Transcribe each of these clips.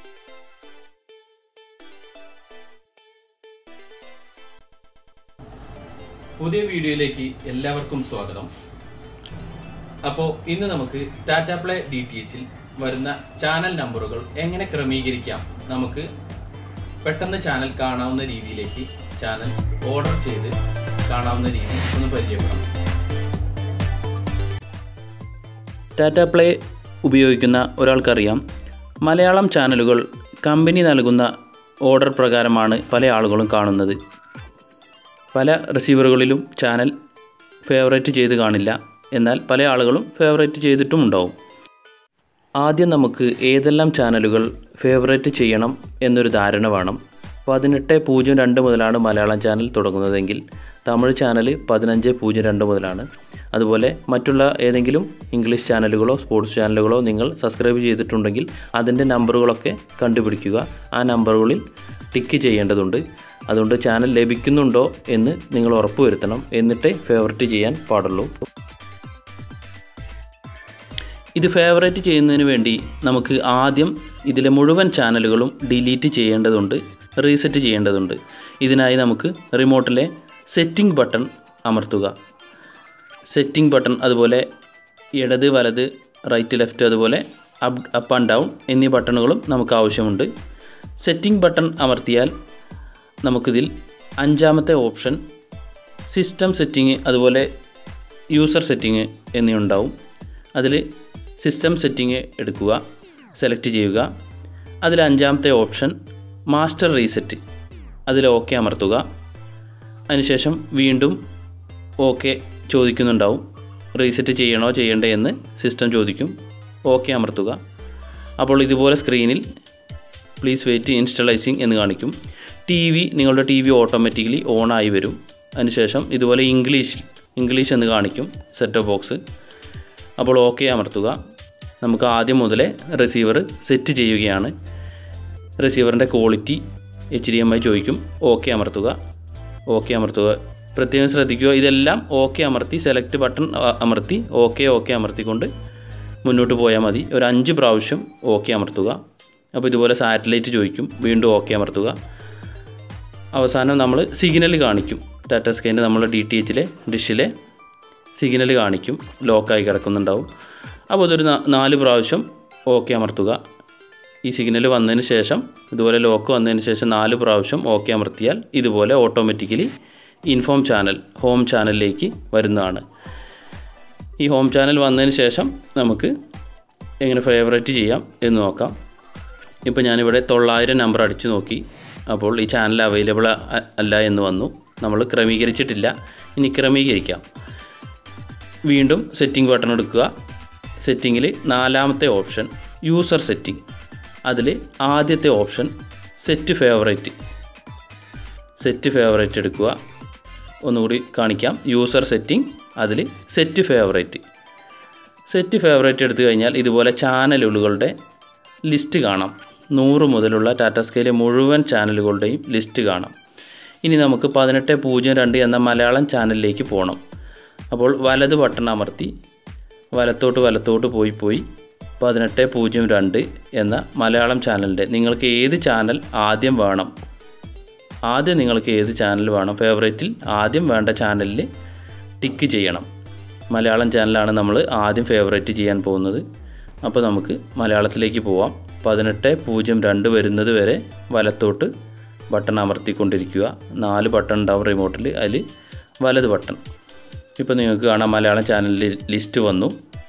പുതിയ വീഡിയോയിലേക്ക് എല്ലാവർക്കും സ്വാഗതം അപ്പോൾ ഇന്ന് നമുക്ക് ടാറ്റ പ്ലേ ഡി ടി എച്ചിൽ വരുന്ന ചാനൽ നമ്പറുകൾ എങ്ങനെ ക്രമീകരിക്കാം നമുക്ക് പെട്ടെന്ന് ചാനൽ കാണാവുന്ന രീതിയിലേക്ക് ചാനൽ ഓർഡർ ചെയ്ത് കാണാവുന്ന രീതി ഒന്ന് പരിചയപ്പെടാം ടാറ്റ പ്ലേ ഉപയോഗിക്കുന്ന ഒരാൾക്കറിയാം മലയാളം ചാനലുകൾ കമ്പനി നൽകുന്ന ഓർഡർ പ്രകാരമാണ് പല ആളുകളും കാണുന്നത് പല റിസീവറുകളിലും ചാനൽ ഫേവറേറ്റ് ചെയ്ത് കാണില്ല എന്നാൽ പല ആളുകളും ഫേവറേറ്റ് ചെയ്തിട്ടും ഉണ്ടാവും ആദ്യം നമുക്ക് ഏതെല്ലാം ചാനലുകൾ ഫേവറേറ്റ് ചെയ്യണം എന്നൊരു ധാരണ വേണം പതിനെട്ട് പൂജ്യം രണ്ട് മുതലാണ് മലയാളം ചാനൽ തുടങ്ങുന്നതെങ്കിൽ തമിഴ് ചാനൽ പതിനഞ്ച് പൂജ്യം രണ്ട് മുതലാണ് അതുപോലെ മറ്റുള്ള ഏതെങ്കിലും ഇംഗ്ലീഷ് ചാനലുകളോ സ്പോർട്സ് ചാനലുകളോ നിങ്ങൾ സബ്സ്ക്രൈബ് ചെയ്തിട്ടുണ്ടെങ്കിൽ അതിൻ്റെ നമ്പറുകളൊക്കെ കണ്ടുപിടിക്കുക ആ നമ്പറുകളിൽ ടിക്ക് ചെയ്യേണ്ടതുണ്ട് അതുകൊണ്ട് ചാനൽ ലഭിക്കുന്നുണ്ടോ എന്ന് നിങ്ങൾ ഉറപ്പുവരുത്തണം എന്നിട്ടേ ഫേവറേറ്റ് ചെയ്യാൻ പാടുള്ളൂ ഇത് ഫേവറേറ്റ് ചെയ്യുന്നതിന് വേണ്ടി നമുക്ക് ആദ്യം ഇതിലെ മുഴുവൻ ചാനലുകളും ഡിലീറ്റ് ചെയ്യേണ്ടതുണ്ട് റീസെറ്റ് ചെയ്യേണ്ടതുണ്ട് ഇതിനായി നമുക്ക് റിമോട്ടിലെ സെറ്റിംഗ് ബട്ടൺ അമർത്തുക സെറ്റിംഗ് ബട്ടൺ അതുപോലെ ഇടത് വലത് റൈറ്റ് ലെഫ്റ്റ് അതുപോലെ അപ്പ് അപ്പ് ആൻഡ് ഡൗൺ എന്നീ ബട്ടണുകളും നമുക്ക് ആവശ്യമുണ്ട് സെറ്റിംഗ് ബട്ടൺ അമർത്തിയാൽ നമുക്കിതിൽ അഞ്ചാമത്തെ ഓപ്ഷൻ സിസ്റ്റം സെറ്റിംഗ് അതുപോലെ യൂസർ സെറ്റിംഗ് എന്നിവയുണ്ടാവും അതിൽ സിസ്റ്റം സെറ്റിംഗ് എടുക്കുക സെലക്ട് ചെയ്യുക അതിൽ അഞ്ചാമത്തെ ഓപ്ഷൻ മാസ്റ്റർ റീസെറ്റ് അതിൽ ഓക്കെ അമർത്തുക അതിനുശേഷം വീണ്ടും ഓക്കെ ചോദിക്കുന്നുണ്ടാവും റീസെറ്റ് ചെയ്യണോ ചെയ്യണ്ടേ എന്ന് സിസ്റ്റം ചോദിക്കും ഓക്കെ അമർത്തുക അപ്പോൾ ഇതുപോലെ സ്ക്രീനിൽ പ്ലീസ് വെയിറ്റ് ഇൻസ്റ്റലൈസിങ് എന്ന് കാണിക്കും ടി വി നിങ്ങളുടെ ടി വി ഓട്ടോമാറ്റിക്കലി ഓൺ ആയി വരും അതിനുശേഷം ഇതുപോലെ ഇംഗ്ലീഷ് ഇംഗ്ലീഷ് എന്ന് കാണിക്കും സെറ്റ് ബോക്സ് അപ്പോൾ ഓക്കെ അമർത്തുക നമുക്ക് ആദ്യം മുതലേ റിസീവർ സെറ്റ് ചെയ്യുകയാണ് റിസീവറിൻ്റെ quality H D M I ചോദിക്കും ഓക്കെ അമർത്തുക ഓക്കെ അമർത്തുക പ്രത്യേകം ശ്രദ്ധിക്കുക ഇതെല്ലാം ഓക്കെ അമർത്തി സെലക്ട് ബട്ടൺ അമർത്തി ഓക്കെ ഓക്കെ അമർത്തിക്കൊണ്ട് മുന്നോട്ട് പോയാൽ മതി ഒരു അഞ്ച് പ്രാവശ്യം ഓക്കെ അമർത്തുക അപ്പോൾ ഇതുപോലെ സാറ്റലൈറ്റ് ചോദിക്കും വീണ്ടും ഓക്കെ അമർത്തുക അവസാനം നമ്മൾ സിഗ്നൽ കാണിക്കും ടാറ്റ സ്കൈൻ്റെ നമ്മൾ ഡി ടി എച്ചിലെ ഡിഷിലെ സിഗ്നൽ കാണിക്കും ലോക്കായി കിടക്കുന്നുണ്ടാവും അപ്പോൾ അതൊരു നാല് പ്രാവശ്യം ഓക്കെ അമർത്തുക ഈ സിഗ്നൽ വന്നതിന് ശേഷം ഇതുപോലെ ലോക്ക് വന്നതിന് ശേഷം നാല് പ്രാവശ്യം ഓക്കെ അമർത്തിയാൽ ഇതുപോലെ ഓട്ടോമാറ്റിക്കലി ഇൻഫോം ചാനൽ ഹോം ചാനലിലേക്ക് വരുന്നതാണ് ഈ ഹോം ചാനൽ വന്നതിന് ശേഷം നമുക്ക് എങ്ങനെ ഫേവറേറ്റ് ചെയ്യാം എന്ന് നോക്കാം ഇപ്പോൾ ഞാനിവിടെ തൊള്ളായിരം നമ്പർ അടിച്ചു നോക്കി അപ്പോൾ ഈ ചാനൽ അവൈലബിൾ അല്ല എന്ന് വന്നു നമ്മൾ ക്രമീകരിച്ചിട്ടില്ല ഇനി ക്രമീകരിക്കാം വീണ്ടും സെറ്റിംഗ് ബട്ടൺ എടുക്കുക സെറ്റിങ്ങിൽ നാലാമത്തെ ഓപ്ഷൻ യൂസർ സെറ്റിംഗ് അതിൽ ആദ്യത്തെ option set favourite set favourite എടുക്കുക ഒന്നുകൂടി കാണിക്കാം യൂസർ സെറ്റിംഗ് അതിൽ സെറ്റ് ഫേവറേറ്റ് സെറ്റ് ഫേവറേറ്റ് എടുത്തു കഴിഞ്ഞാൽ ഇതുപോലെ ചാനലുകളുടെ ലിസ്റ്റ് കാണാം നൂറ് മുതലുള്ള ടാറ്റ സ്കൈയിലെ മുഴുവൻ ചാനലുകളുടെയും ലിസ്റ്റ് കാണാം ഇനി നമുക്ക് പതിനെട്ട് പൂജ്യം രണ്ട് എന്ന മലയാളം ചാനലിലേക്ക് പോകണം അപ്പോൾ വലത് ബട്ടൺ അമർത്തി വലത്തോട്ട് വലത്തോട്ട് പോയി പോയി പതിനെട്ട് പൂജ്യം രണ്ട് എന്ന മലയാളം ചാനലിൻ്റെ നിങ്ങൾക്ക് ഏത് ചാനൽ ആദ്യം വേണം ആദ്യം നിങ്ങൾക്ക് ഏത് ചാനൽ വേണം ഫേവറേറ്റിൽ ആദ്യം വേണ്ട ചാനലിൽ ടിക്ക് ചെയ്യണം മലയാളം ചാനലാണ് നമ്മൾ ആദ്യം ഫേവറേറ്റ് ചെയ്യാൻ പോകുന്നത് അപ്പോൾ നമുക്ക് മലയാളത്തിലേക്ക് പോവാം പതിനെട്ട് പൂജ്യം രണ്ട് വരുന്നത് വരെ വലത്തോട്ട് ബട്ടൺ അമർത്തിക്കൊണ്ടിരിക്കുക നാല് ബട്ടൺ ഉണ്ടാവും റിമോട്ടിൽ അതിൽ വലത് ബട്ടൺ ഇപ്പോൾ നിങ്ങൾക്ക് കാണാം മലയാളം ചാനലിൽ ലിസ്റ്റ് വന്നു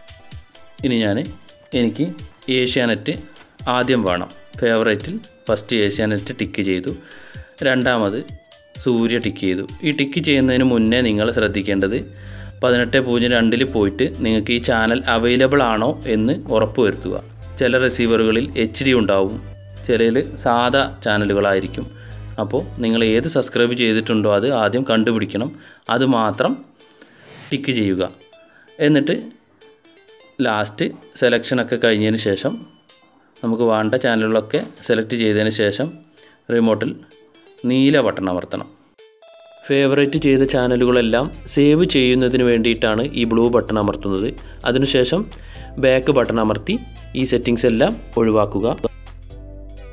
ഇനി ഞാൻ എനിക്ക് ഏഷ്യാനെറ്റ് ആദ്യം വേണം ഫേവറേറ്റിൽ ഫസ്റ്റ് ഏഷ്യാനെറ്റ് ടിക്ക് ചെയ്തു രണ്ടാമത് സൂര്യ ടിക്ക് ചെയ്തു ഈ ടിക്ക് ചെയ്യുന്നതിന് മുന്നേ നിങ്ങൾ ശ്രദ്ധിക്കേണ്ടത് പതിനെട്ട് പൂജ്യം രണ്ടിൽ പോയിട്ട് നിങ്ങൾക്ക് ഈ ചാനൽ അവൈലബിൾ ആണോ എന്ന് ഉറപ്പ് വരുത്തുക ചില റിസീവറുകളിൽ എച്ച് ഡി ഉണ്ടാവും ചിലയിൽ സാധാ ചാനലുകളായിരിക്കും അപ്പോൾ നിങ്ങൾ ഏത് സബ്സ്ക്രൈബ് ചെയ്തിട്ടുണ്ടോ അത് ആദ്യം കണ്ടുപിടിക്കണം അത് മാത്രം ടിക്ക് ചെയ്യുക എന്നിട്ട് ലാസ്റ്റ് സെലക്ഷനൊക്കെ കഴിഞ്ഞതിന് ശേഷം നമുക്ക് വേണ്ട ചാനലുകളൊക്കെ സെലക്ട് ചെയ്തതിന് ശേഷം റിമോട്ടിൽ നീല ബട്ടൺ അമർത്തണം ഫേവറേറ്റ് ചെയ്ത ചാനലുകളെല്ലാം സേവ് ചെയ്യുന്നതിന് വേണ്ടിയിട്ടാണ് ഈ ബ്ലൂ ബട്ടൺ അമർത്തുന്നത് അതിനുശേഷം ബാക്ക് ബട്ടൺ അമർത്തി ഈ സെറ്റിങ്സ് എല്ലാം ഒഴിവാക്കുക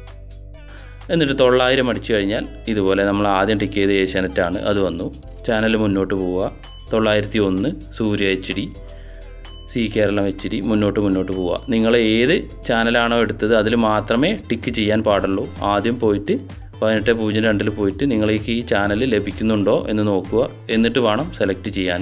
എന്നിട്ട് തൊള്ളായിരം അടിച്ചു കഴിഞ്ഞാൽ ഇതുപോലെ നമ്മൾ ആദ്യം ടിക്ക് ചെയ്ത് ഏഷ്യാനെറ്റാണ് അത് വന്നു ചാനൽ മുന്നോട്ട് പോവുക തൊള്ളായിരത്തി ഒന്ന് Surya H D C Keralam H D മുന്നോട്ട് മുന്നോട്ട് പോവുക നിങ്ങൾ ഏത് ചാനലാണോ എടുത്തത് അതിൽ മാത്രമേ ടിക്ക് ചെയ്യാൻ പാടുള്ളൂ ആദ്യം പോയിട്ട് പതിനെട്ട് പൂജ്യം രണ്ടിൽ പോയിട്ട് നിങ്ങൾക്ക് ഈ ചാനൽ ലഭിക്കുന്നുണ്ടോ എന്ന് നോക്കുക എന്നിട്ട് വേണം സെലക്ട് ചെയ്യാൻ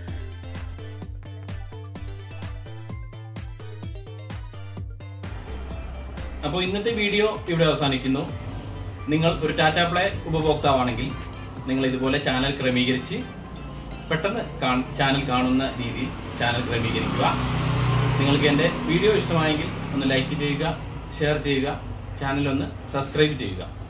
അപ്പോൾ ഇന്നത്തെ വീഡിയോ ഇവിടെ അവസാനിക്കുന്നു നിങ്ങൾ ഒരു ടാറ്റ പ്ലേ ഉപഭോക്താവാണെങ്കിൽ നിങ്ങൾ ഇതുപോലെ ചാനൽ ക്രമീകരിച്ച് പെട്ടെന്ന് ചാനൽ കാണുന്ന രീതിയിൽ ചാനൽ ക്രമീകരിക്കുക നിങ്ങൾക്ക് എൻ്റെ വീഡിയോ ഇഷ്ടമായെങ്കിൽ ഒന്ന് ലൈക്ക് ചെയ്യുക ഷെയർ ചെയ്യുക ചാനൽ ഒന്ന് സബ്സ്ക്രൈബ് ചെയ്യുക